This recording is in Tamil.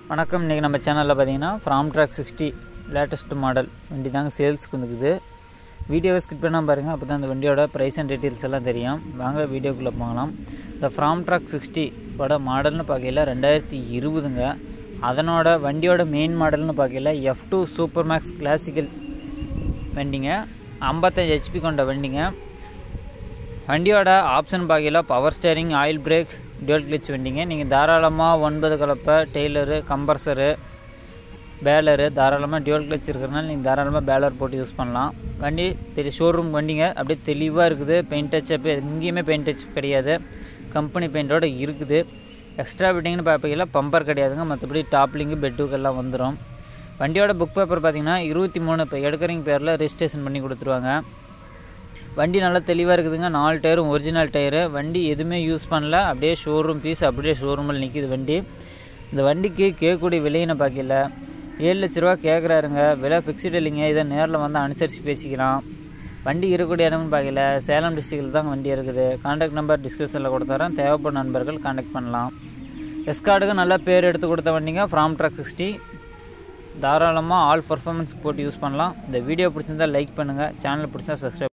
வணக்கம் இன்றைக்கி நம்ம சேனலில் பார்த்தீங்கன்னா Farmtrac sixty latest model வண்டி தாங்க சேல்ஸ்க்கு வந்துக்குது வீடியோவை ஸ்கிப் பண்ணாமல் பாருங்கள் அப்போ தான் அந்த வண்டியோட ப்ரைஸ் அண்ட் டீட்டெயில்ஸ் எல்லாம் தெரியும் வாங்க வீடியோக்குள்ளே போகலாம் இந்த ஃப்ராம் ட்ராக் சிக்ஸ்டி ஓட மாடல்னு பார்க்கையில் ரெண்டாயிரத்தி இருபதுங்க அதனோட வண்டியோட மெயின் மாடல்னு பார்க்கையில் F two super max classical வண்டிங்க ஐம்பத்தஞ்சு ஹெச்பி கொண்ட வண்டிங்க வண்டியோட ஆப்ஷன் பார்க்கையில் power steering oil brake dual clutch வண்டிங்க நீங்கள் தாராளமாக ஒன்பது கலப்பை டெய்லரு கம்பர்சரு பேலரு தாராளமாக டியூல் கிளச் இருக்கிறனால நீங்கள் தாராளமாக பேலர் போட்டு யூஸ் பண்ணலாம் வண்டி பெரிய ஷோரூம் வண்டிங்க அப்படியே தெளிவாக இருக்குது பெயிண்ட் டச் அப்போ எங்கேயுமே பெயிண்ட் டச் கிடையாது கம்பெனி பெயிண்டோட இருக்குது எக்ஸ்ட்ரா ஃபிட்டிங்னு பார்ப்பீங்களா பம்பர் கிடையாதுங்க மற்றபடி டாப்லிங்கு பெட்டுக்கெல்லாம் வந்துடும் வண்டியோட புக் பேப்பர் பார்த்தீங்கன்னா இருபத்தி மூணு இப்போ எடுக்கிறீங்க பேரில் ரெஜிஸ்ட்ரேஷன் பண்ணி கொடுத்துருவாங்க வண்டி நல்லா தெளிவாக இருக்குதுங்க நாலு டயரும் ஒரிஜினல் டயரு வண்டி எதுவுமே யூஸ் பண்ணல அப்படியே ஷோரூம் பீஸ் அப்படியே ஷோரூமில் நிற்கிது வண்டி இந்த வண்டிக்கு கேட்கக்கூடிய விலையினை பார்க்கல ஏழு லட்ச ரூபா கேட்குறாருங்க விலை ஃபிக்ஸ்டு இல்லைங்க இதை நேரில் வந்து அனுசரித்து பேசிக்கலாம் வண்டி இருக்கக்கூடிய இடம்னு பார்க்கல சேலம் டிஸ்ட்ரிக்டில் தான் வண்டி இருக்குது கான்டாக்ட் நம்பர் டிஸ்கிரிப்ஷனில் கொடுத்துறேன் தேவைப்படும் நண்பர்கள் கான்டாக்ட் பண்ணலாம் எஸ்கார்டுக்கு நல்ல பேர் எடுத்து கொடுத்த வண்டிங்க ஃப்ராம் ட்ராக் சிக்ஸ்டி தாராளமாக ஆல் பர்ஃபார்மன்ஸ் போட்டு யூஸ் பண்ணலாம் இந்த வீடியோ பிடிச்சிருந்தா லைக் பண்ணுங்கள் சேனல் பிடிச்சா சப்ஸ்கிரைப்